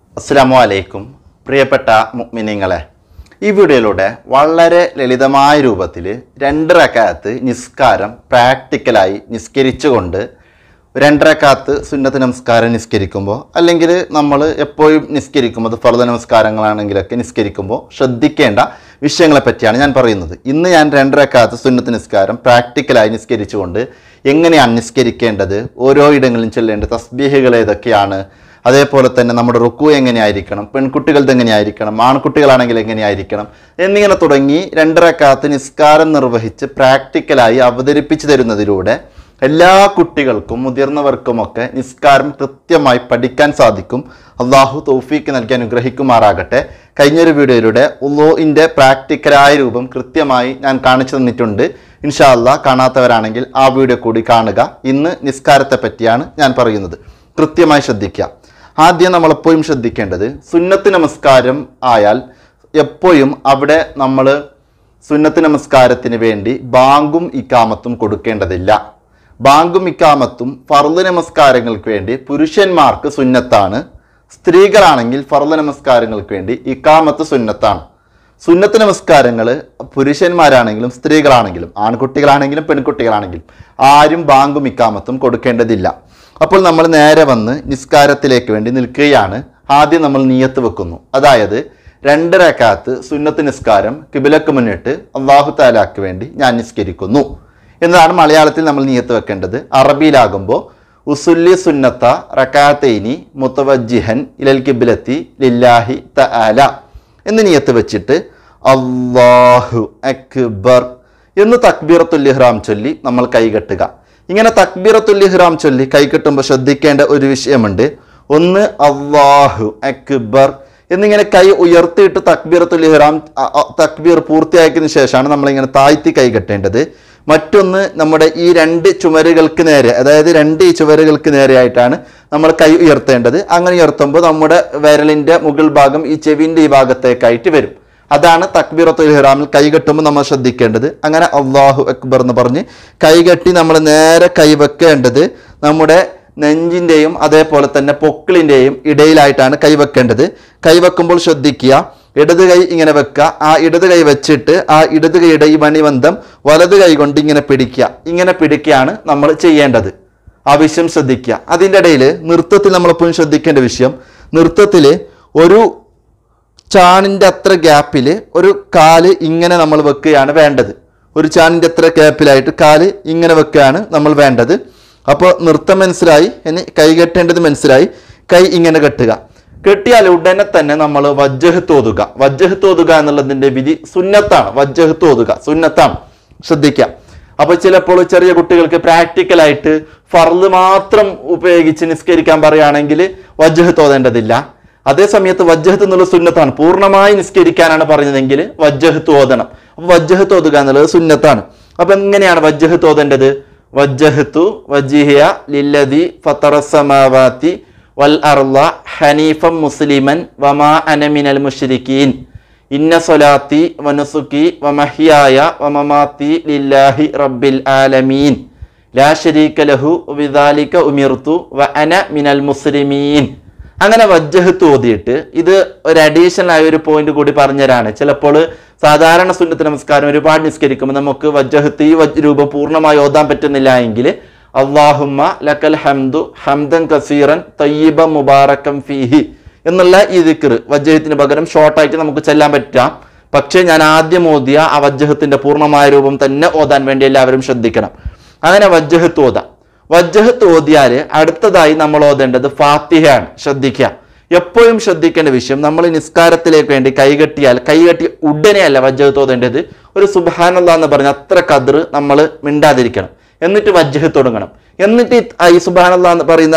അസ്സാം വലൈക്കും പ്രിയപ്പെട്ട മുഅ്മിനീങ്ങളെ ഈ വീഡിയോയിലൂടെ വളരെ ലളിതമായ രൂപത്തിൽ രണ്ട് റക്കാത്ത് നിസ്കാരം പ്രാക്ടിക്കലായി നിസ്കരിച്ചുകൊണ്ട് രണ്ടരക്കാത്ത് സുന്നത്ത് നമസ്കാരം നിസ്കരിക്കുമ്പോൾ അല്ലെങ്കിൽ നമ്മൾ എപ്പോഴും നിസ്കരിക്കുമ്പോൾ അത് ഫർദ നമസ്കാരങ്ങളാണെങ്കിലൊക്കെ നിസ്കരിക്കുമ്പോൾ ശ്രദ്ധിക്കേണ്ട വിഷയങ്ങളെ പറ്റിയാണ് ഞാൻ പറയുന്നത് ഇന്ന് ഞാൻ രണ്ടരക്കാത്ത് സുന്നത്ത് നിസ്കാരം പ്രാക്ടിക്കലായി നിസ്കരിച്ചുകൊണ്ട് എങ്ങനെയാണ് നിസ്കരിക്കേണ്ടത് ഓരോ ഇടങ്ങളിലും ചെല്ലേണ്ട തസ്ബീഹുകൾ ഏതൊക്കെയാണ് അതേപോലെ തന്നെ നമ്മുടെ റുക്കു എങ്ങനെയായിരിക്കണം പെൺകുട്ടികളുടെ എങ്ങനെയായിരിക്കണം ആൺകുട്ടികളാണെങ്കിൽ എങ്ങനെയായിരിക്കണം എന്നിങ്ങനെ തുടങ്ങി രണ്ടരക്കാത്ത് നിസ്കാരം നിർവഹിച്ച് പ്രാക്ടിക്കലായി അവതരിപ്പിച്ചു തരുന്നതിലൂടെ എല്ലാ കുട്ടികൾക്കും മുതിർന്നവർക്കുമൊക്കെ നിസ്കാരം കൃത്യമായി പഠിക്കാൻ സാധിക്കും അള്ളാഹു തൗഫീക്ക് നൽകി അനുഗ്രഹിക്കുമാറാകട്ടെ കഴിഞ്ഞൊരു വീഡിയോയിലൂടെ ഉള്ളോയിൻ്റെ പ്രാക്ടിക്കലായ രൂപം കൃത്യമായി ഞാൻ കാണിച്ചു തന്നിട്ടുണ്ട് ഇൻഷാ അല്ലാ കാണാത്തവരാണെങ്കിൽ ആ വീഡിയോ കൂടി കാണുക ഇന്ന് നിസ്കാരത്തെ പറ്റിയാണ് ഞാൻ പറയുന്നത് കൃത്യമായി ശ്രദ്ധിക്കുക ആദ്യം നമ്മൾ എപ്പോഴും ശ്രദ്ധിക്കേണ്ടത് സുന്നത്ത് നമസ്കാരം ആയാൽ എപ്പോഴും അവിടെ നമ്മൾ സുന്നത്ത് നമസ്കാരത്തിന് വേണ്ടി ബാങ്കും ഇക്കാമത്തും കൊടുക്കേണ്ടതില്ല ബാങ്കും ഇക്കാമത്തും ഫർദ് നമസ്കാരങ്ങൾക്ക് വേണ്ടി പുരുഷന്മാർക്ക് സുന്നത്താണ് സ്ത്രീകളാണെങ്കിൽ ഫർദ് നമസ്കാരങ്ങൾക്ക് വേണ്ടി ഇക്കാമത്ത് സുന്നത്താണ് സുന്നത്ത് നമസ്കാരങ്ങൾ പുരുഷന്മാരാണെങ്കിലും സ്ത്രീകളാണെങ്കിലും ആൺകുട്ടികളാണെങ്കിലും പെൺകുട്ടികളാണെങ്കിലും ആരും ബാങ്കും ഇക്കാമത്തും കൊടുക്കേണ്ടതില്ല അപ്പോൾ നമ്മൾ നേരെ വന്ന് നിസ്കാരത്തിലേക്ക് വേണ്ടി നിൽക്കുകയാണ് ആദ്യം നമ്മൾ നിയത്ത് വെക്കുന്നു അതായത് രണ്ട് റക്കാത്ത് സുന്നത്ത് നിസ്കാരം കിബിലക്ക് മുന്നിട്ട് അള്ളാഹു താലാക്ക് വേണ്ടി ഞാൻ നിസ്കരിക്കുന്നു എന്നതാണ് മലയാളത്തിൽ നമ്മൾ നിയത്ത് വെക്കേണ്ടത് അറബിയിലാകുമ്പോൾ ഉസുല്ലി സുന്നത്ത റക്കാത്തൈനി മുത്തവജിഹൻ ഇലൽ കിബിലത്തി ലില്ലാഹി തആല എന്ന് നിയത്ത് വെച്ചിട്ട് അള്ളാഹു അക്ബർ എന്ന് തക്ബീറത്തുൽ ഇഹ്റാം ചൊല്ലി നമ്മൾ കൈകെട്ടുക ഇങ്ങനെ തക്ബീറത്തുൽ ഇഹ്റാം ചൊല്ലി കൈകെട്ടുമ്പോൾ ശ്രദ്ധിക്കേണ്ട ഒരു വിഷയമുണ്ട് ഒന്ന് അള്ളാഹു അക്ബർ എന്നിങ്ങനെ കൈ ഉയർത്തിയിട്ട് തക്ബീറത്തുൽ ഇഹ്റാം അ- അ- തക്ബീർ പൂർത്തിയാക്കിയതിനു ശേഷമാണ് നമ്മളിങ്ങനെ താഴ്ത്തി കൈകെട്ടേണ്ടത് മറ്റൊന്ന് നമ്മുടെ ഈ രണ്ട് ചുമരുകൾക്ക് നേരെ അതായത് രണ്ട് ഈ ചുവരുകൾക്ക് നേരെയായിട്ടാണ് നമ്മൾ കൈ ഉയർത്തേണ്ടത് അങ്ങനെ ഉയർത്തുമ്പോൾ നമ്മുടെ വിരലിൻ്റെ മുകൾ ഭാഗം ഈ ചെവിൻ്റെ ഈ ഭാഗത്തേക്കായിട്ട് വരും അതാണ് തക്ബീറത്തുൽ ഇഹ്റാമിൽ കൈകെട്ടുമ്പോൾ നമ്മൾ ശ്രദ്ധിക്കേണ്ടത് അങ്ങനെ അള്ളാഹു അക്ബർ എന്ന് പറഞ്ഞ് കൈകെട്ടി നമ്മൾ നേരെ കൈവെക്കേണ്ടത് നമ്മുടെ നെഞ്ചിൻ്റെയും അതേപോലെ തന്നെ പൊക്കിളിൻ്റെയും ഇടയിലായിട്ടാണ് കൈവെക്കേണ്ടത് കൈവെക്കുമ്പോൾ ശ്രദ്ധിക്കുക ഇടത് കൈ ഇങ്ങനെ വെക്കുക ആ ഇടത് കൈ വെച്ചിട്ട് ആ ഇടത് കൈയുടെ ഈ മണിബന്ധം വലത് കൈ കൊണ്ട് ഇങ്ങനെ പിടിക്കുക ഇങ്ങനെ പിടിക്കുകയാണ് നമ്മൾ ചെയ്യേണ്ടത് ആവശ്യം ശ്രദ്ധിക്കുക അതിൻ്റെ ഇടയിൽ നൃത്തത്തിൽ നമ്മളെപ്പോഴും ശ്രദ്ധിക്കേണ്ട വിഷയം നൃത്തത്തിൽ ഒരു ചാണിൻ്റെ അത്ര ഗ്യാപ്പിൽ ഒരു കാല് ഇങ്ങനെ നമ്മൾ വെക്കുകയാണ് വേണ്ടത് ഒരു ചാണിൻ്റെ അത്ര ഗ്യാപ്പിലായിട്ട് കാല് ഇങ്ങനെ വെക്കുകയാണ് നമ്മൾ വേണ്ടത് അപ്പോൾ നൃത്തം മനസ്സിലായി ഇനി കൈ കെട്ടേണ്ടത് മനസ്സിലായി കൈ ഇങ്ങനെ കെട്ടുക കെട്ടിയാൽ ഉടനെ തന്നെ നമ്മൾ വജ്ജഹത്ത് ഓതുക വജ്ജഹത്ത് ഓതുക എന്നുള്ളതിൻ്റെ വിധി സുന്നത്താണ് വജ്ജഹത്ത് ഓതുക സുന്നത്താണ് ശ്രദ്ധിക്കാം അപ്പൊ ചിലപ്പോൾ ചെറിയ കുട്ടികൾക്ക് പ്രാക്ടിക്കലായിട്ട് ഫർദ് മാത്രം ഉപയോഗിച്ച് നിസ്കരിക്കാൻ പറയുകയാണെങ്കിൽ വജ്ജഹത്ത് ഓതേണ്ടതില്ല അതേ സമയത്ത് വജ്ജഹത്ത് എന്നുള്ള സുന്നത്താണ് പൂർണ്ണമായി നിസ്കരിക്കാനാണ് പറഞ്ഞതെങ്കിൽ വജ്ജഹത്ത് ഓതണം അപ്പൊ വജ്ജഹത്ത് ഓതുക എന്നുള്ളത് സുന്നത്താണ് അപ്പൊ എങ്ങനെയാണ് വജ്ജഹത്ത് ഓതേണ്ടത് വജ്ജഹത്തു വജിഹിയ ലില്ലദി ഫത്തറസമാവാത്തി വൽ അർള ഹനീഫം മുസ്ലിമൻ വമാ അനമിനൽ മുഷ്രിക്കീൻ ഇന്ന സ്വലാത്തി വനുസുക്കി വമഹിയായ വമമാത്തി ലില്ലാഹി റബ്ബിൽ ആലമീൻ ലാ ശരീക ലഹു വിദാലിക ഉമിർത്തു വ അന മിനൽ മുസ്ലിമീൻ അങ്ങനെ വജ്ജഹത്ത് ഓതിയിട്ട് ഇത് ഒരു അഡീഷണൽ ആയ ഒരു പോയിന്റ് കൂടി പറഞ്ഞുതരാണ് ചിലപ്പോൾ സാധാരണ സുന്നത്ത് നമസ്കാരം ഒരുപാട് നിസ്കരിക്കുമ്പോൾ നമുക്ക് വജ്ജഹത്ത് ഈ വജ് രൂപം പൂർണ്ണമായി ഓതാൻ പറ്റുന്നില്ല എങ്കിൽ അള്ളാഹുമ്മ ലക്കൽ ഹംദു ഹംദൻ കസീറൻ തയ്യിബ മുബാറക്കം ഫീഹി എന്നുള്ള ഈ ദിക്ർ വജ്ജഹത്തിന് പകരം ഷോർട്ടായിട്ട് നമുക്ക് ചെല്ലാൻ പറ്റാം പക്ഷേ ഞാൻ ആദ്യം ഓതിയ ആ വജ്ജഹത്തിന്റെ പൂർണ്ണമായ രൂപം തന്നെ ഓതാൻ വേണ്ടി എല്ലാവരും ശ്രദ്ധിക്കണം അങ്ങനെ വജ്ജഹത്ത് ഓതാം വജ്ജഹത്ത് ഓതിയാൽ അടുത്തതായി നമ്മൾ ഓതേണ്ടത് ഫാത്തിഹയാണ് ശ്രദ്ധിക്കുക എപ്പോഴും ശ്രദ്ധിക്കേണ്ട വിഷയം നമ്മൾ നിസ്കാരത്തിലേക്ക് വേണ്ടി കൈകെട്ടിയാൽ കൈകെട്ടി ഉടനെയല്ല വജ്ജഹത്ത് ഓതേണ്ടത് ഒരു സുബാനല്ല എന്ന് പറഞ്ഞ അത്ര കതിർ നമ്മൾ മിണ്ടാതിരിക്കണം എന്നിട്ട് വജ്ജഹത്ത് തുടങ്ങണം എന്നിട്ട് ഈ- ആ ഈ സുബാനല്ല എന്ന് പറയുന്ന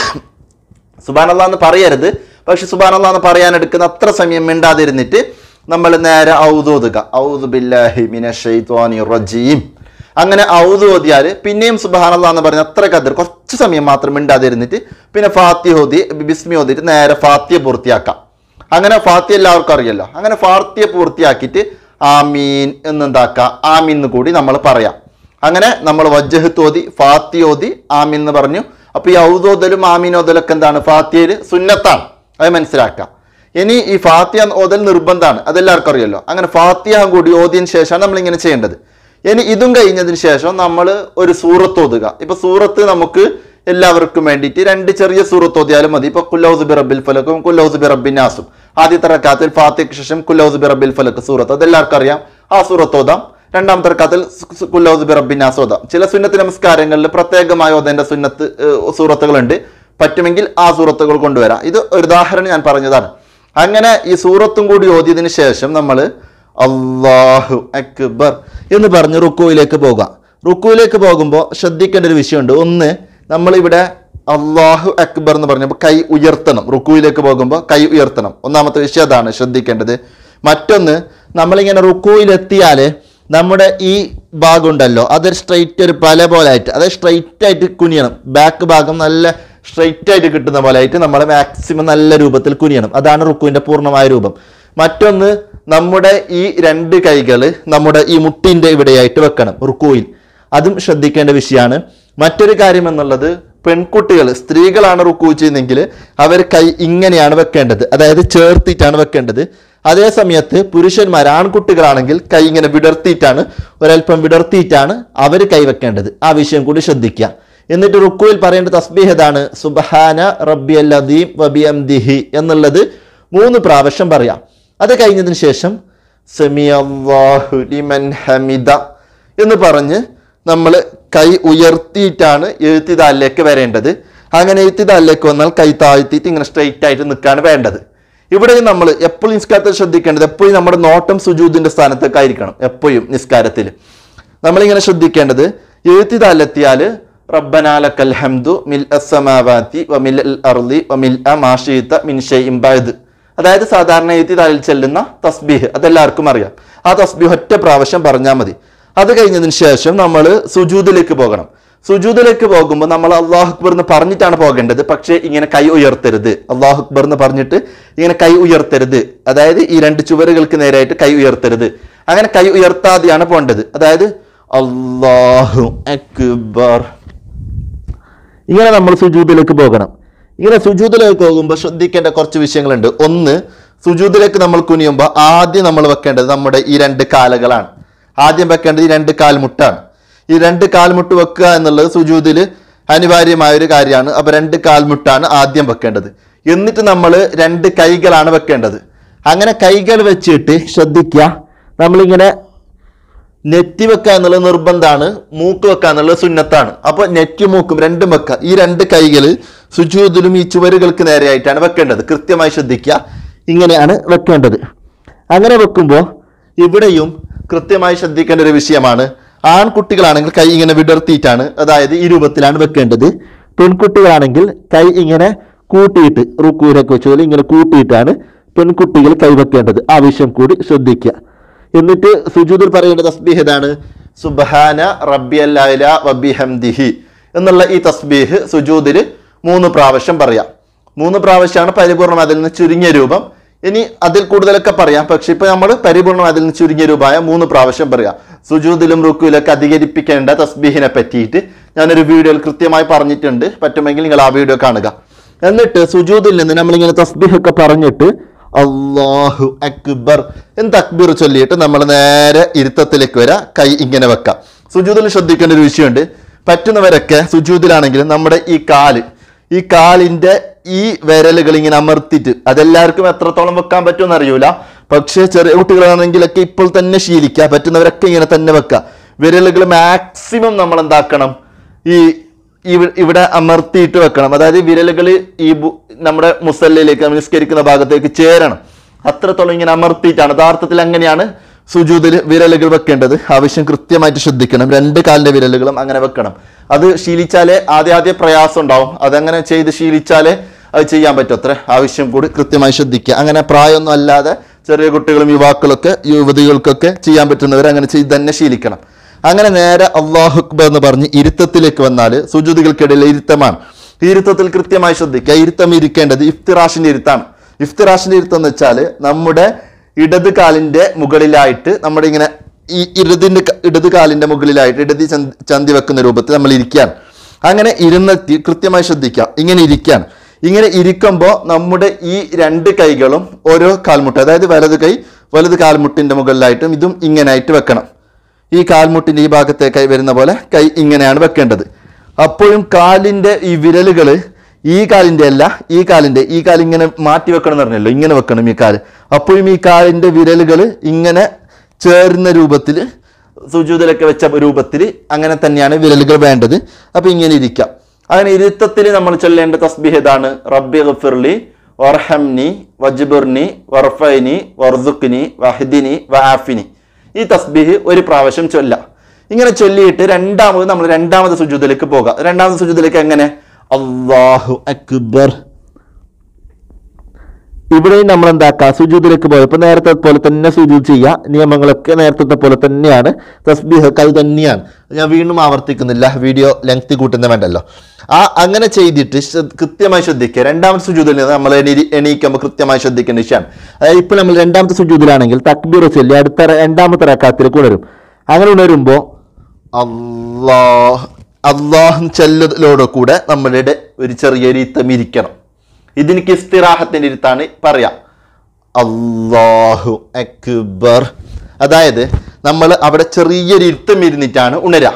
സുബാനല്ല എന്ന് പറയരുത് പക്ഷെ സുബാനല്ല എന്ന് പറയാൻ എടുക്കുന്ന അത്ര സമയം മിണ്ടാതിരുന്നിട്ട് നമ്മൾ നേരെ ഔദോതുക ഔദു ബില്ലാഹി മിനശ്ശൈത്വാനി റജീം അങ്ങനെ ഔദു ഓതിയാൽ പിന്നെയും സുബാനല്ല എന്ന് പറഞ്ഞ അത്ര കതിർ കുറച്ച് സമയം മാത്രം മിണ്ടാതിരുന്നിട്ട് പിന്നെ ഫാത്തി ഓതി ബിസ്മി ഓതിയിട്ട് നേരെ ഫാത്തിയ പൂർത്തിയാക്കാം അങ്ങനെ ഫാത്തി എല്ലാവർക്കും അറിയല്ലോ അങ്ങനെ ഫാത്തിയ പൂർത്തിയാക്കിയിട്ട് ആമീൻ എന്നെന്താക്കുക ആമീൻ എന്ന് കൂടി നമ്മൾ പറയാം അങ്ങനെ നമ്മൾ വജ്ജഹത്ത് ഓതി ഫാത്തി ഓതി ആമീൻ എന്ന് പറഞ്ഞു അപ്പൊ ഈ ഔദോദലും ആമീനോദലൊക്കെ എന്താണ് ഫാത്തിയയിൽ സുന്നത്താണ് അത് മനസ്സിലാക്കാം ഇനി ഈ ഫാത്തിയ ഓതൽ നിർബന്ധമാണ് അതെല്ലാവർക്കും അറിയല്ലോ അങ്ങനെ ഫാത്തിയ കൂടി ഓതിയതിന് ശേഷമാണ് നമ്മൾ ഇങ്ങനെ ചെയ്യേണ്ടത് ഇനി ഇതും കഴിഞ്ഞതിന് ശേഷം നമ്മൾ ഒരു സൂറത്ത് ഓതുക ഇപ്പൊ സൂറത്ത് നമുക്ക് എല്ലാവർക്കും വേണ്ടിയിട്ട് രണ്ട് ചെറിയ സൂറത്ത് ഓതിയാലും മതി ഇപ്പൊ കുല്ലൗസ് ബി റബ്ബിൽ ഫലക്കും കുല്ലൗസ് ബി റബ്ബിൻ നാസും ആദ്യത്തെ റക്കാത്തിൽ ഫാത്തിക്ക് ശേഷം കുല്ലൗസ് ബി റബ്ബിൽ ഫലക്ക് സൂറത്ത് അതെല്ലാവർക്കും അറിയാം ആ സൂറത്ത് ഓതാം രണ്ടാമത്തെ റക്കാത്തിൽ കുല്ലൗസ് ബി റബ്ബിൻ നാസ് ഓതാം ചില സുന്നത്ത് നമസ്കാരങ്ങളിൽ പ്രത്യേകമായ ഓതേണ്ട സുന്നത്ത് ഏഹ്, സൂറത്തുകളുണ്ട് പറ്റുമെങ്കിൽ ആ സൂറത്തുകൾ കൊണ്ടുവരാം ഇത് ഒരു ഉദാഹരണം ഞാൻ പറഞ്ഞതാണ് അങ്ങനെ ഈ സൂറത്തും കൂടി ഓതിയതിനു ശേഷം നമ്മൾ അള്ളാഹു അക്ബർ എന്ന് പറഞ്ഞ് റുക്കുവിലേക്ക് പോകാം റുക്കുവിലേക്ക് പോകുമ്പോൾ ശ്രദ്ധിക്കേണ്ട ഒരു വിഷയമുണ്ട് ഒന്ന് നമ്മളിവിടെ അള്ളാഹു അക്ബർ എന്ന് പറഞ്ഞപ്പോൾ കൈ ഉയർത്തണം റുക്കുവിലേക്ക് പോകുമ്പോൾ കൈ ഉയർത്തണം ഒന്നാമത്തെ വിഷയം അതാണ് ശ്രദ്ധിക്കേണ്ടത് മറ്റൊന്ന് നമ്മളിങ്ങനെ റുക്കുവിലെത്തിയാൽ നമ്മുടെ ഈ ഭാഗം ഉണ്ടല്ലോ അത് സ്ട്രൈറ്റ് ഒരു പല പോലെ ആയിട്ട് അതായത് സ്ട്രൈറ്റ് ആയിട്ട് കുനിയണം ബാക്ക് ഭാഗം നല്ല സ്ട്രൈറ്റ് ആയിട്ട് കിട്ടുന്ന പോലെ ആയിട്ട് നമ്മൾ മാക്സിമം നല്ല രൂപത്തിൽ കുനിയണം അതാണ് റുക്കുവിന്റെ പൂർണ്ണമായ രൂപം മറ്റൊന്ന് നമ്മുടെ ഈ രണ്ട് കൈകൾ നമ്മുടെ ഈ മുട്ടിന്റെ ഇവിടെയായിട്ട് വെക്കണം റുക്കുവിൽ അതും ശ്രദ്ധിക്കേണ്ട വിഷയമാണ് മറ്റൊരു കാര്യം എന്നുള്ളത് പെൺകുട്ടികൾ സ്ത്രീകളാണ് റുക്കു ചെയ്യുന്നതെങ്കിൽ അവർ കൈ ഇങ്ങനെയാണ് വെക്കേണ്ടത് അതായത് ചേർത്തിട്ടാണ് വെക്കേണ്ടത് അതേ സമയത്ത് പുരുഷന്മാർ ആൺകുട്ടികളാണെങ്കിൽ കൈ ഇങ്ങനെ വിടർത്തിയിട്ടാണ് ഒരല്പം വിടർത്തിയിട്ടാണ് അവർ കൈ വെക്കേണ്ടത് ആ വിഷയം കൂടി ശ്രദ്ധിക്കുക എന്നിട്ട് റുക്കുവിൽ പറയേണ്ട തസ്ബീഹ് ഏതാണ് സുബഹാന റബ്ബി അല്ലദീം വബിയംദിഹി എന്നുള്ളത് മൂന്ന് പ്രാവശ്യം പറയാം അത് കഴിഞ്ഞതിന് ശേഷം സെമിയല്ലാഹു ലിമൻ ഹമിദ എന്ന് പറഞ്ഞ് നമ്മൾ കൈ ഉയർത്തിയിട്ടാണ് എഴുത്തിതാലിലേക്ക് വരേണ്ടത് അങ്ങനെ എഴുത്തിതാലിലേക്ക് വന്നാൽ കൈ താഴ്ത്തിയിട്ട് ഇങ്ങനെ സ്ട്രെയിറ്റ് ആയിട്ട് നിൽക്കുകയാണ് വേണ്ടത് ഇവിടെ നമ്മൾ എപ്പോഴും നിസ്കാരത്തിൽ ശ്രദ്ധിക്കേണ്ടത് എപ്പോഴും നമ്മുടെ നോട്ടം സുജൂദിന്റെ സ്ഥാനത്തൊക്കെ ആയിരിക്കണം എപ്പോഴും നിസ്കാരത്തിൽ നമ്മളിങ്ങനെ ശ്രദ്ധിക്കേണ്ടത് എഴുത്തിതാലെത്തിയാൽ റബ്ബനാലക്കൽ ഹംദു മിൽ അസമാവാത്തി വമിൽ അൽ അർലി വമിൽ അ മാഷീത്ത മിൻ ഷൈഇൻ ബഅദ് അതായത് സാധാരണ എഴുത്തിതാലിൽ ചെല്ലുന്ന തസ്ബീഹ് അതെല്ലാവർക്കും അറിയാം ആ തസ്ബീഹ് ഒറ്റ പ്രാവശ്യം പറഞ്ഞാൽ മതി അത് കഴിഞ്ഞതിന് ശേഷം നമ്മൾ സുജൂദിലേക്ക് പോകണം സുജൂദിലേക്ക് പോകുമ്പോൾ നമ്മൾ അള്ളാഹു അക്ബർ എന്ന് പറഞ്ഞിട്ടാണ് പോകേണ്ടത് പക്ഷേ ഇങ്ങനെ കൈ ഉയർത്തരുത് അള്ളാഹു അക്ബർ എന്ന് പറഞ്ഞിട്ട് ഇങ്ങനെ കൈ ഉയർത്തരുത് അതായത് ഈ രണ്ട് ചുവരുകൾക്ക് നേരെയായിട്ട് കൈ ഉയർത്തരുത് അങ്ങനെ കൈ ഉയർത്താതെയാണ് പോകേണ്ടത് അതായത് അള്ളാഹു അക്ബർ ഇങ്ങനെ നമ്മൾ സുജൂദിലേക്ക് പോകണം ഇങ്ങനെ സുജൂദിലേക്ക് പോകുമ്പോൾ ശ്രദ്ധിക്കേണ്ട കുറച്ച് വിഷയങ്ങളുണ്ട് ഒന്ന് സുജൂദിലേക്ക് നമ്മൾ കുനിയുമ്പോൾ ആദ്യം നമ്മൾ വെക്കേണ്ടത് നമ്മുടെ ഈ രണ്ട് കാലുകളാണ് ആദ്യം വെക്കേണ്ടത് ഈ രണ്ട് കാൽമുട്ടാണ് ഈ രണ്ട് കാൽമുട്ട് വെക്കുക എന്നുള്ളത് സുജൂദിൽ അനിവാര്യമായ ഒരു കാര്യമാണ് അപ്പൊ രണ്ട് കാൽമുട്ടാണ് ആദ്യം വെക്കേണ്ടത് എന്നിട്ട് നമ്മൾ രണ്ട് കൈകളാണ് വെക്കേണ്ടത് അങ്ങനെ കൈകൾ വെച്ചിട്ട് ശ്രദ്ധിക്കുക നമ്മളിങ്ങനെ നെറ്റി വെക്കുക എന്നുള്ളത് നിർബന്ധമാണ് മൂക്ക് വെക്കുക എന്നുള്ളത് സുന്നത്താണ് അപ്പൊ നെറ്റി മൂക്കും രണ്ടും വെക്കുക ഈ രണ്ട് കൈകൾ സുജൂദിലും ഈ ചുവരുകൾക്ക് നേരെയായിട്ടാണ് വെക്കേണ്ടത് കൃത്യമായി ശ്രദ്ധിക്കുക ഇങ്ങനെയാണ് വെക്കേണ്ടത് അങ്ങനെ വെക്കുമ്പോൾ ഇവിടെയും കൃത്യമായി ശ്രദ്ധിക്കേണ്ട ഒരു വിഷയമാണ് ആൺകുട്ടികളാണെങ്കിൽ കൈ ഇങ്ങനെ വിടർത്തിയിട്ടാണ് അതായത് ഈ രൂപത്തിലാണ് വെക്കേണ്ടത് പെൺകുട്ടികളാണെങ്കിൽ കൈ ഇങ്ങനെ കൂട്ടിയിട്ട് റുക്കൂരൊക്കെ വെച്ച പോലെ ഇങ്ങനെ കൂട്ടിയിട്ടാണ് പെൺകുട്ടികൾ കൈ വെക്കേണ്ടത് ആ വിഷയം കൂടി ശ്രദ്ധിക്കുക എന്നിട്ട് സുജൂദിൽ പറയേണ്ട തസ്ബീഹ് ഏതാണ് സുബ്ഹാന റബ്ബിയല്ല വബിഹംദിഹി എന്നുള്ള ഈ തസ്ബീഹ് സുജൂദിൽ മൂന്ന് പ്രാവശ്യം പറയാം മൂന്ന് പ്രാവശ്യമാണ് പരിപൂർണം അതിൽ നിന്ന് ചുരുങ്ങിയ രൂപം ഇനി അതിൽ കൂടുതലൊക്കെ പറയാം പക്ഷെ ഇപ്പൊ നമ്മൾ പരിപൂർണം അതിൽ നിന്ന് ചുരുങ്ങിയ രൂപമായ മൂന്ന് പ്രാവശ്യം പറയാം സുജൂദിലും റുക്കുവിലൊക്കെ അധികരിപ്പിക്കേണ്ട തസ്ബീഹിനെ പറ്റിയിട്ട് ഞാനൊരു വീഡിയോയിൽ കൃത്യമായി പറഞ്ഞിട്ടുണ്ട് പറ്റുമെങ്കിൽ നിങ്ങൾ ആ വീഡിയോ കാണുക എന്നിട്ട് സുജൂദിൽ നിന്ന് നമ്മളിങ്ങനെ തസ്ബീഹ് ഒക്കെ പറഞ്ഞിട്ട് അള്ളാഹു അക്ബർ എന്ന് തക്ബീർ ചൊല്ലിയിട്ട് നമ്മൾ നേരെ ഇരുത്തത്തിലേക്ക് വരാം കൈ ഇങ്ങനെ വെക്കാം സുജൂദിൽ ശ്രദ്ധിക്കേണ്ട ഒരു വിഷയമുണ്ട് പറ്റുന്നവരൊക്കെ സുജൂദിലാണെങ്കിലും നമ്മുടെ ഈ കാല് ഈ കാലിന്റെ ഈ വിരലുകൾ ഇങ്ങനെ അമർത്തിയിട്ട് അതെല്ലാവർക്കും എത്രത്തോളം വെക്കാൻ പറ്റുമെന്ന് അറിയൂല പക്ഷേ ചെറിയ കുട്ടികളാണെങ്കിലൊക്കെ ഇപ്പോൾ തന്നെ ശീലിക്കുക പറ്റുന്നവരൊക്കെ ഇങ്ങനെ തന്നെ വെക്കുക വിരലുകൾ മാക്സിമം നമ്മൾ എന്താക്കണം ഈ ഇവ- ഇവിടെ അമർത്തിയിട്ട് വെക്കണം അതായത് വിരലുകൾ ഈ ബു- നമ്മുടെ മുസല്ലയിലേക്ക് നമ്മൾ നിസ്കരിക്കുന്ന ഭാഗത്തേക്ക് ചേരണം അത്രത്തോളം ഇങ്ങനെ അമർത്തിയിട്ടാണ് യഥാർത്ഥത്തിൽ അങ്ങനെയാണ് സുജൂതിൽ വിരലുകൾ വെക്കേണ്ടത് ആവശ്യം കൃത്യമായിട്ട് ശ്രദ്ധിക്കണം രണ്ട് കാലിന്റെ വിരലുകളും അങ്ങനെ വെക്കണം അത് ശീലിച്ചാലേ ആദ്യ ആദ്യ പ്രയാസം ഉണ്ടാവും അതങ്ങനെ ചെയ്ത് ശീലിച്ചാലേ അത് ചെയ്യാൻ പറ്റും അത്ര ആവശ്യം കൂടി കൃത്യമായി ശ്രദ്ധിക്കുക അങ്ങനെ പ്രായമൊന്നും അല്ലാതെ ചെറിയ കുട്ടികളും യുവാക്കളൊക്കെ യുവതികൾക്കൊക്കെ ചെയ്യാൻ പറ്റുന്നവർ അങ്ങനെ ചെയ്ത് തന്നെ ശീലിക്കണം അങ്ങനെ നേരെ അള്ളാഹു അക്ബർ എന്ന് പറഞ്ഞ് ഇരുത്തത്തിലേക്ക് വന്നാൽ സുജുതികൾക്കിടയിൽ ഇരുത്തമാണ് ഈ ഇരുത്തത്തിൽ കൃത്യമായി ശ്രദ്ധിക്കുക ഇരുത്തം ഇരിക്കേണ്ടത് ഇഫ്തിറാഷിന്റെ ഇരുത്താണ് ഇഫ്തിറാഷിന്റെ ഇരുത്തം എന്ന് വെച്ചാൽ നമ്മുടെ ഇടത് കാലിന്റെ മുകളിലായിട്ട് നമ്മുടെ ഇങ്ങനെ ഈ ഇടതിന്റെ ക- ഇടത് കാലിന്റെ മുകളിലായിട്ട് ഇടതി ചന്തി ചന്തി വെക്കുന്ന രൂപത്തിൽ നമ്മൾ ഇരിക്കുകയാണ് അങ്ങനെ ഇരുന്നെത്തി കൃത്യമായി ശ്രദ്ധിക്കാം ഇങ്ങനെ ഇരിക്കുകയാണ് ഇങ്ങനെ ഇരിക്കുമ്പോൾ നമ്മുടെ ഈ രണ്ട് കൈകളും ഓരോ കാൽമുട്ട് അതായത് വലത് കൈ വലത് കാൽമുട്ടിന്റെ മുകളിലായിട്ടും ഇതും ഇങ്ങനായിട്ട് വെക്കണം ഈ കാൽമുട്ടിന്റെ ഈ ഭാഗത്തേക്കായി വരുന്ന പോലെ കൈ ഇങ്ങനെയാണ് വെക്കേണ്ടത് അപ്പോഴും കാലിന്റെ ഈ വിരലുകൾ ഈ കാലിന്റെ അല്ല ഈ കാലിന്റെ ഈ കാൽ ഇങ്ങനെ മാറ്റി വെക്കണം എന്ന് പറഞ്ഞല്ലോ ഇങ്ങനെ വെക്കണം ഈ കാല് അപ്പോഴും ഈ കാലിന്റെ വിരലുകൾ ഇങ്ങനെ ചേർന്ന രൂപത്തിൽ സുജൂതിലൊക്കെ വെച്ച രൂപത്തിൽ അങ്ങനെ തന്നെയാണ് വിരലുകൾ വേണ്ടത് അപ്പൊ ഇങ്ങനെ ഇരിക്കാം അങ്ങനെ ഇരുത്തത്തിൽ നമ്മൾ ചൊല്ലേണ്ട തസ്ബീഹ് ഇതാണ് റബ്ബി ഗഫിർലി വർഹംനി വജ്ബുർനി വർഫൈനി വർദുഖ്നി വഹദിനി വആഫിനി ഈ തസ്ബീഹ് ഒരു പ്രാവശ്യം ചൊല്ലാം ഇങ്ങനെ ചൊല്ലിയിട്ട് രണ്ടാമത് നമ്മൾ രണ്ടാമത് സുജൂദിലേക്ക് പോകാം രണ്ടാമത് സുജൂദിലേക്ക് എങ്ങനെ അള്ളാഹു അക്ബർ ഇവിടെയും നമ്മൾ എന്താക്കുക സുജൂദിലേക്ക് പോയപ്പോൾ നേരത്തെ പോലെ തന്നെ സുജൂദ് ചെയ്യുക നിയമങ്ങളൊക്കെ നേരത്തെ പോലെ തന്നെയാണ് തസ്ബീഹ് ഒക്കെ അത് തന്നെയാണ് ഞാൻ വീണ്ടും ആവർത്തിക്കുന്നില്ല വീഡിയോ ലെങ്ത് കൂട്ടുന്ന വേണ്ടല്ലോ ആ അങ്ങനെ ചെയ്തിട്ട് ശ്രദ്ധ- കൃത്യമായി ശ്രദ്ധിക്കുക രണ്ടാമത്തെ സുജൂദിൽ നിന്ന് നമ്മൾ എണീ എണീക്കുമ്പോൾ കൃത്യമായി ശ്രദ്ധിക്കേണ്ട വിഷയമാണ് അതായത് ഇപ്പോൾ നമ്മൾ രണ്ടാമത്തെ സുജൂദിലാണെങ്കിൽ തക്ബീർ ചൊല്ലി അടുത്ത ര- രണ്ടാമത്തെ റക്കാത്തിലേക്ക് ഉണരും അങ്ങനെ ഉണരുമ്പോൾ അള്ളാഹ് അള്ളാഹ് ചെല്ലലോടെ കൂടെ നമ്മളുടെ ഒരു ചെറിയൊരു ഇത്തം ഇരിക്കണം ഇതിനിക്ക് ഇസ്തിറാഹത്തിന്റെ ഇരുത്താണ് പറയാം അള്ളാഹു അക്ബർ അതായത് നമ്മൾ അവിടെ ചെറിയൊരു ഇരുത്തം ഇരുന്നിട്ടാണ് ഉണരുക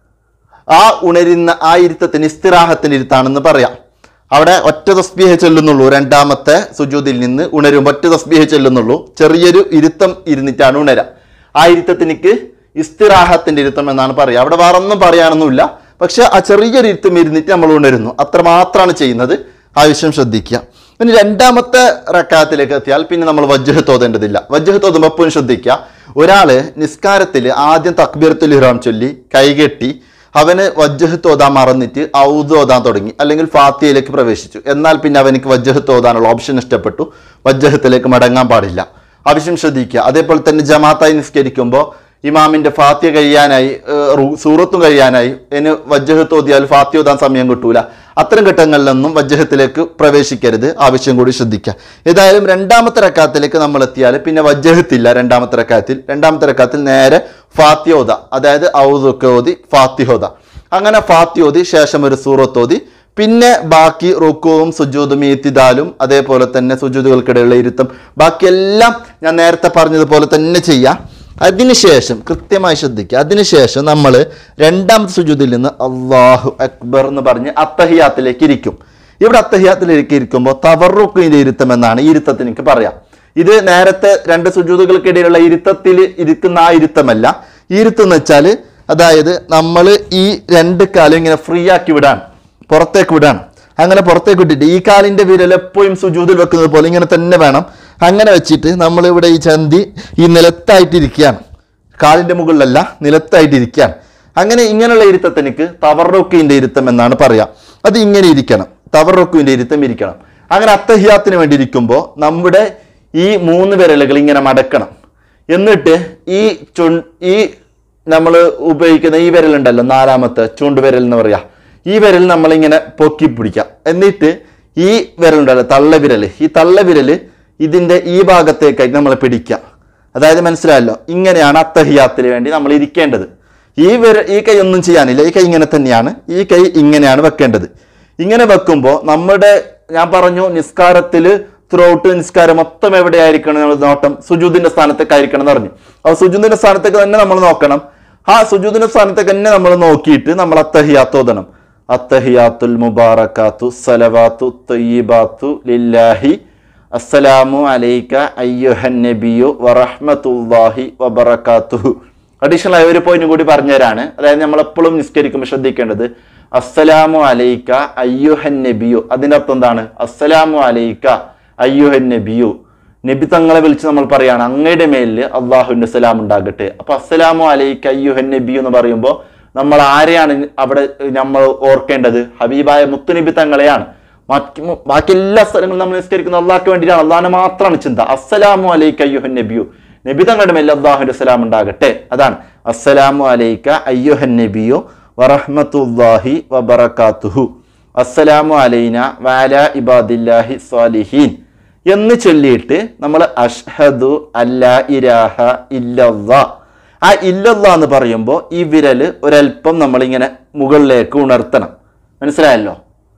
ആ ഉണരുന്ന ആ ഇരുത്തത്തിന് ഇസ്തിറാഹത്തിന്റെ ഇരുത്താണെന്ന് പറയാം അവിടെ ഒറ്റ തസ്ബീഹ ചൊല്ലുന്നുള്ളൂ രണ്ടാമത്തെ സുജൂദിൽ നിന്ന് ഉണരുമ്പോൾ ഒറ്റ തസ്ബീഹ ചൊല്ലുന്നുള്ളൂ ചെറിയൊരു ഇരുത്തം ഇരുന്നിട്ടാണ് ഉണരുക ആ ഇരുത്തത്തിനിക്ക് ഇസ്തിറാഹത്തിന്റെ ഇരുത്തം എന്നാണ് പറയുക അവിടെ വേറെ ഒന്നും പറയാനൊന്നുമില്ല പക്ഷെ ആ ചെറിയൊരു ഇരുത്തം ഇരുന്നിട്ട് നമ്മൾ ഉണരുന്നു അത്ര മാത്രമാണ് ചെയ്യുന്നത് ആ വിഷയം ശ്രദ്ധിക്കുക ഇനി രണ്ടാമത്തെ റക്കാത്തിലേക്ക് എത്തിയാൽ പിന്നെ നമ്മൾ വജ്ജഹ് തോതേണ്ടതില്ല വജ്ജഹ് തോതുമ്പോൾ എപ്പോഴും ശ്രദ്ധിക്കുക ഒരാള് നിസ്കാരത്തിൽ ആദ്യം തക്ബീറത്തുൽ ഇഹ്റാം ചൊല്ലി കൈകെട്ടി അവന് വജ്ജഹ് തോതാൻ മറന്നിട്ട് ഔദ് ഓതാൻ തുടങ്ങി അല്ലെങ്കിൽ ഫാത്തിയയിലേക്ക് പ്രവേശിച്ചു എന്നാൽ പിന്നെ അവനിക്ക് വജ്ജഹ് തോതാനുള്ള ഓപ്ഷൻ ഇഷ്ടപ്പെട്ടു വജ്ജഹത്തിലേക്ക് മടങ്ങാൻ പാടില്ല ആവശ്യം ശ്രദ്ധിക്കുക അതേപോലെ തന്നെ ജമാത്തായി നിസ്കരിക്കുമ്പോൾ ഇമാമിന്റെ ഫാത്തിയ കഴിയാനായി ഏഹ്, റു- സൂറത്തും കഴിയാനായി ഇനി വജ്ജഹ് തോതിയാൽ ഫാത്തിയ ഓതാൻ സമയം കിട്ടൂല അത്തരം ഘട്ടങ്ങളിലൊന്നും വജ്ജഹത്തിലേക്ക് പ്രവേശിക്കരുത് ആവശ്യം കൂടി ശ്രദ്ധിക്കുക ഏതായാലും രണ്ടാമത്തെ റക്കാത്തിലേക്ക് നമ്മൾ എത്തിയാൽ പിന്നെ വജ്ജഹത്തില്ല രണ്ടാമത്തെ റക്കാത്തിൽ രണ്ടാമത്തെ റക്കാത്തിൽ നേരെ ഫാത്തിയോദ അതായത് ഔദൊക്കെ ഓതി ഫാത്തിഹോദ അങ്ങനെ ഫാത്തിയോതി ശേഷം ഒരു സൂറത്ത് ഓതി പിന്നെ ബാക്കി റുക്കുവും സുജൂദും ഈത്തിദാലും അതേപോലെ തന്നെ സുജൂദുകൾക്കിടയിലുള്ള ഇരുത്തം ബാക്കിയെല്ലാം ഞാൻ നേരത്തെ പറഞ്ഞതുപോലെ തന്നെ ചെയ്യാം അതിനുശേഷം കൃത്യമായി ശ്രദ്ധിക്കുക അതിനുശേഷം നമ്മൾ രണ്ടാമത്തെ സുജൂദിൽ നിന്ന് അള്ളാഹു അക്ബർ എന്ന് പറഞ്ഞ് അത്തഹിയാത്തിലേക്ക് ഇരിക്കും ഇവിടെ അത്തഹിയാത്തിലേക്ക് ഇരിക്കുമ്പോൾ തവറുക്കിന്റെ ഇരുത്തം എന്നാണ് ഈ ഇരുത്തത്തിന് എനിക്ക് പറയാം ഇത് നേരത്തെ രണ്ട് സുജൂദുകൾക്കിടയിലുള്ള ഇരുത്തത്തിൽ ഇരിക്കുന്ന ആ ഇരുത്തമല്ല ഈ ഇരുത്തം എന്ന് വെച്ചാൽ അതായത് നമ്മൾ ഈ രണ്ട് കാലും ഇങ്ങനെ ഫ്രീ ആക്കി വിടാൻ പുറത്തേക്ക് വിടാൻ അങ്ങനെ പുറത്തേക്ക് വിട്ടിട്ട് ഈ കാലിന്റെ വിരൽ എപ്പോഴും സുജൂതിൽ വെക്കുന്നത് പോലെ ഇങ്ങനെ തന്നെ വേണം അങ്ങനെ വെച്ചിട്ട് നമ്മൾ ഇവിടെ ഈ ചന്തി ഈ നിലത്തായിട്ടിരിക്കുകയാണ് കാലിന്റെ മുകളിലല്ല നിലത്തായിട്ടിരിക്കുകയാണ് അങ്ങനെ ഇങ്ങനെയുള്ള ഇരുത്തത്തിനിക്ക് തവറുക്കിന്റെ ഇരുത്തം എന്നാണ് പറയാം അത് ഇങ്ങനെ ഇരിക്കണം തവറുക്കിന്റെ ഇരുത്തം ഇരിക്കണം അങ്ങനെ അത്തഹിയാത്തിന് വേണ്ടി ഇരിക്കുമ്പോൾ നമ്മുടെ ഈ മൂന്ന് വിരലുകൾ ഇങ്ങനെ മടക്കണം എന്നിട്ട് ഈ ചു ഈ നമ്മൾ ഉപയോഗിക്കുന്ന ഈ വിരലുണ്ടല്ലോ നാലാമത്തെ ചൂണ്ടുവിരൽ എന്ന് പറയാ ഈ വിരൽ നമ്മളിങ്ങനെ പൊക്കി പിടിക്കാം എന്നിട്ട് ഈ വിരലുണ്ടല്ലോ തള്ളവിരൽ ഈ തള്ളവിരല് ഇതിന്റെ ഈ ഭാഗത്തേക്കായിട്ട് നമ്മൾ പിടിക്കുക അതായത് മനസ്സിലായല്ലോ ഇങ്ങനെയാണ് അത്തഹിയാത്തിന് വേണ്ടി നമ്മൾ ഇരിക്കേണ്ടത് ഈ വിര ഈ കൈ ഒന്നും ചെയ്യാനില്ല ഈ കൈ ഇങ്ങനെ തന്നെയാണ് ഈ കൈ ഇങ്ങനെയാണ് വെക്കേണ്ടത് ഇങ്ങനെ വെക്കുമ്പോൾ നമ്മുടെ ഞാൻ പറഞ്ഞു നിസ്കാരത്തിൽ ത്രൂ ഔട്ട് നിസ്കാരം മൊത്തം എവിടെയായിരിക്കണം എന്നുള്ള നോട്ടം സുജൂദിന്റെ സ്ഥാനത്തേക്ക് ആയിരിക്കണം എന്ന് പറഞ്ഞു അപ്പോൾ സുജൂദിന്റെ സ്ഥാനത്തേക്ക് തന്നെ നമ്മൾ നോക്കണം ആ സുജൂദിന്റെ സ്ഥാനത്തേക്ക് തന്നെ നമ്മൾ നോക്കിയിട്ട് നമ്മൾ അത്തഹിയാത്ത് ഓതണം അത്തഹിയാത്തുൽ മുബാറക്കാത്തു സലവാത്തു തയ്യിബാത്തു ലില്ലാഹി അസ്സലാമു അലൈക അയ്യുഹൻ നബിയു വറഹ്മത്തുള്ളാഹി വബറകാതുഹു അഡീഷണൽ ആയ ഒരു പോയിന്റ് കൂടി പറഞ്ഞുതരാണ് അതായത് നമ്മൾ എപ്പോഴും നിസ്കരിക്കുമ്പോൾ ശ്രദ്ധിക്കേണ്ടത് അസ്സലാമു അലൈക അയ്യുഹൻ നബിയു അതിന്റെ അർത്ഥം എന്താണ് അസ്സലാമു അലൈക അയ്യുഹൻ നബിയു നബി തങ്ങളെ വിളിച്ച് നമ്മൾ പറയാണ് അങ്ങയുടെ മേലിൽ അള്ളാഹുവിന്റെ സലാം ഉണ്ടാകട്ടെ അപ്പൊ അസ്സലാമു അലൈക അയ്യുഹൻ നബിയു എന്ന് പറയുമ്പോൾ നമ്മൾ ആരെയാണ് അവിടെ നമ്മൾ ഓർക്കേണ്ടത് ഹബീബായ മുത്തുനബി തങ്ങളെയാണ് ബാക്കി ബാക്കി എല്ലാ സ്ഥലങ്ങളും നമ്മൾ നിസ്കരിക്കുന്ന അള്ളാഹ്ക്ക് വേണ്ടിയിട്ടാണ് അള്ളാഹിനെ മാത്രമാണ് ചിന്ത അസ്സലാമു അലൈക അയ്യുഹൻ നബിയു നബി തങ്ങളുടെ മേൽ അള്ളാഹുന്റെ സലാം ഉണ്ടാകട്ടെ അതാണ് അസ്സലാമു അലൈക അയ്യുഹൻ നബിയു വറഹ്മത്തുള്ളാഹി വബറകാതുഹു അസ്സലാമു അലൈന വാല ഇബാദില്ലാഹി സ്വാലിഹീൻ എന്ന് ചൊല്ലിയിട്ട് നമ്മൾ അഷ്ഹദു അല്ലാ ഇരാഹ ഇല്ലല്ലാ ആ ഇല്ലല്ലാ എന്ന് പറയുമ്പോൾ ഈ വിരല് ഒരല്പം നമ്മളിങ്ങനെ മുകളിലേക്ക് ഉണർത്തണം മനസ്സിലായല്ലോ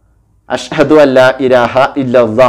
അഷ്ഹദു അല്ല ഇരാഹ ഇല്ലല്ലാ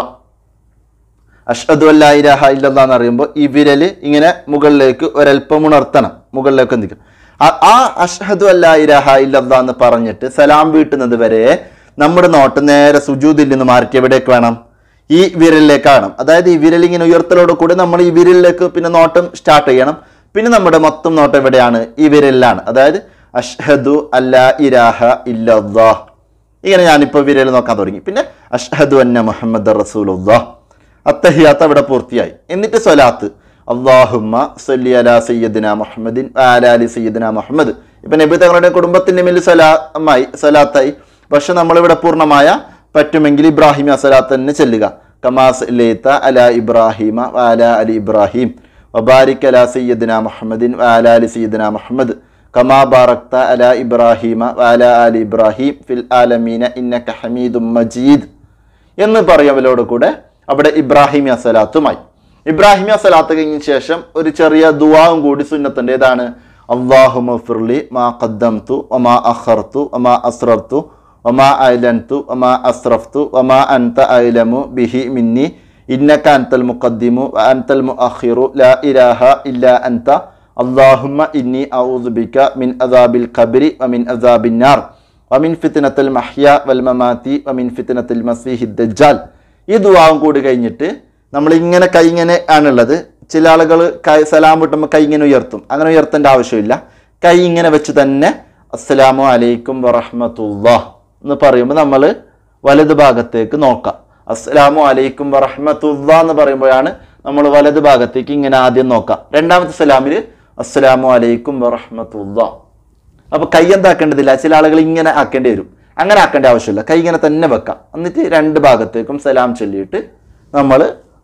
അഷ്ഹദു അല്ല ഇരാഹ ഇല്ലല്ലാ എന്ന് പറയുമ്പോൾ ഈ വിരല് ഇങ്ങനെ മുകളിലേക്ക് ഒരല്പം ഉണർത്തണം മുകളിലേക്ക് എന്തിക്കും ആ- ആ അഷ്ഹദു അല്ല ഇരാഹ ഇല്ലല്ലാ എന്ന് പറഞ്ഞിട്ട് സലാം വീട്ടുന്നത് വരെ നമ്മുടെ നോട്ട് നേരെ സുജൂദിൽ നിന്ന് മാറിയിട്ട് എവിടേക്ക് വേണം ഈ വിരലിലേക്ക് വേണം അതായത് ഈ വിരൽ ഇങ്ങനെ ഉയർത്തലോട് കൂടി നമ്മൾ ഈ വിരലിലേക്ക് പിന്നെ നോട്ടം സ്റ്റാർട്ട് ചെയ്യണം പിന്നെ നമ്മുടെ മൊത്തം നോട്ടം എവിടെയാണ് ഈ വിരലിലാണ് അതായത് അഷ്ഹദു അല്ല ഇരാഹ ഇല്ലല്ലാ ഇങ്ങനെ ഞാനിപ്പോൾ വിരൽ നോക്കാൻ തുടങ്ങി പിന്നെ അഷ്ഹദു അന്ന മുഹമ്മദ് റസൂലുല്ലാ അത്തഹിയാത്ത് അവിടെ പൂർത്തിയായി എന്നിട്ട് സ്വലാത്ത് അള്ളാഹുമ്മ സല്ലി അലാ സയ്യദിന മുഹമ്മദിൻ അലാലി സയ്യദിന മുഹമ്മദ് ഇപ്പൊ നബി തങ്ങളുടെ കുടുംബത്തിന്റെ മേൽ സലാമായി സലാത്തായി പക്ഷെ നമ്മളിവിടെ പൂർണ്ണമായ പറ്റുമെങ്കിൽ ഇബ്രാഹിം സലാത്ത് തന്നെ ചെല്ലുക കമാസ് ലേത്ത അല ഇബ്രാഹിമ അല അലി ഇബ്രാഹിം വബാരിക് അല സയ്യദിന മുഹമ്മദിൻ അലാലി സയ്യദിന മുഹമ്മദ് കമാ ബാറക്ത അല ഇബ്രാഹിമ അല അലി ഇബ്രാഹിം ഫിൽ ആലമീന ഇന്നക ഹമീദും മജീദ് എന്ന് പറയവലോട് കൂടെ അവിടെ ഇബ്രാഹിമിയ സലാത്തുമായി ഇബ്രാഹിമിയ സലാത്ത് കഴിഞ്ഞ ശേഷം ഒരു ചെറിയ ദുവാവും കൂടി സുന്നത്തുണ്ട് ഏതാണ് അള്ളാഹു മഫിർലി മാ ഖദ്ദംതു ഒമാ അഖർതു ഒമാ അസ്റർത്തു ഒമാ ഐലൻതു ഒമാ അസ്റഫ്തു ഒമാ അൻത ഐലമു ബിഹി മിന്നി ഇന്നക അൻതൽ മുഖദ്ദിമു വ അൻതൽ മുഅഖിറു ലാ ഇലാഹ ഇല്ലാ അൻത അള്ളാഹുമ്മ ഇന്നി ഔദു ബിക മിൻ അദാബിൽ ഖബ്രി വ മിൻ അദാബിൻ നാർ വമിൻ ഫിത്നത്തുൽ മഹ്യ വൽ മമാതി വമിൻ ഫിത്നത്തുൽ മസീഹി ദജ്ജാൽ ഈ ദുവാവും കൂടി കഴിഞ്ഞിട്ട് നമ്മൾ ഇങ്ങനെ കൈ ഇങ്ങനെ ആണുള്ളത് ചില ആളുകൾ കൈ സലാം വിട്ടുമ്പോൾ കൈ ഇങ്ങനെ ഉയർത്തും അങ്ങനെ ഉയർത്തേണ്ട ആവശ്യമില്ല കൈ ഇങ്ങനെ വെച്ച് തന്നെ അസ്സലാമു അലൈക്കും വറഹ്മത്തുള്ളാഹ് എന്ന് പറയുമ്പോൾ നമ്മൾ വലത് ഭാഗത്തേക്ക് നോക്കാം അസ്സലാമു അലൈക്കും വറഹ്മത്തുള്ളാഹ് എന്ന് പറയുമ്പോഴാണ് നമ്മൾ വലത് ഭാഗത്തേക്ക് ഇങ്ങനെ ആദ്യം നോക്കാം രണ്ടാമത്തെ സലാമിൽ അസ്സലാമു അലൈക്കും വറഹ്മത്തുള്ളാഹ് അപ്പൊ കൈ എന്താക്കേണ്ടതില്ല ചില ആളുകൾ ഇങ്ങനെ ആക്കേണ്ടി വരും അങ്ങനെ ആക്കേണ്ട ആവശ്യമില്ല കൈ ഇങ്ങനെ തന്നെ വെക്കാം എന്നിട്ട് രണ്ട് ഭാഗത്തേക്കും സലാം ചൊല്ലിയിട്ട് നമ്മൾ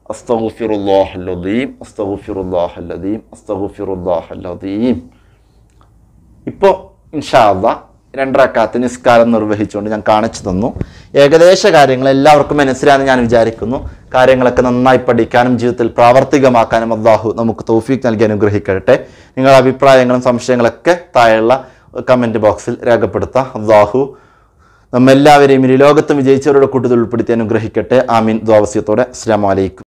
അസ്തഗുഫിറുല്ലാഹല്ലദീം അസ്തഗുഫിറുല്ലാഹല്ലദീം അസ്തഗുഫിറുല്ലാഹല്ലദീം ഇപ്പോൾ ഇൻഷാല്ല രണ്ടരക്കാത്ത് നിസ്കാരം നിർവഹിച്ചുകൊണ്ട് ഞാൻ കാണിച്ചു തന്നു ഏകദേശ കാര്യങ്ങൾ എല്ലാവർക്കും മനസ്സിലാണെന്ന് ഞാൻ വിചാരിക്കുന്നു കാര്യങ്ങളൊക്കെ നന്നായി പഠിക്കാനും ജീവിതത്തിൽ പ്രാവർത്തികമാക്കാനും അള്ളാഹു നമുക്ക് തൗഫീഖ് നൽകി അനുഗ്രഹിക്കട്ടെ നിങ്ങളുടെ അഭിപ്രായങ്ങളും സംശയങ്ങളൊക്കെ താഴെയുള്ള കമൻറ്റ് ബോക്സിൽ രേഖപ്പെടുത്താം അള്ളാഹു നമ്മെല്ലാവരെയും ഇരു ലോകത്തും വിജയിച്ചവരുടെ കൂട്ടത്തിൽ ഉൾപ്പെടുത്തി അനുഗ്രഹിക്കട്ടെ ആമീൻ ദ്വാവസ്യത്തോടെ അസ്സാം വലൈക്കും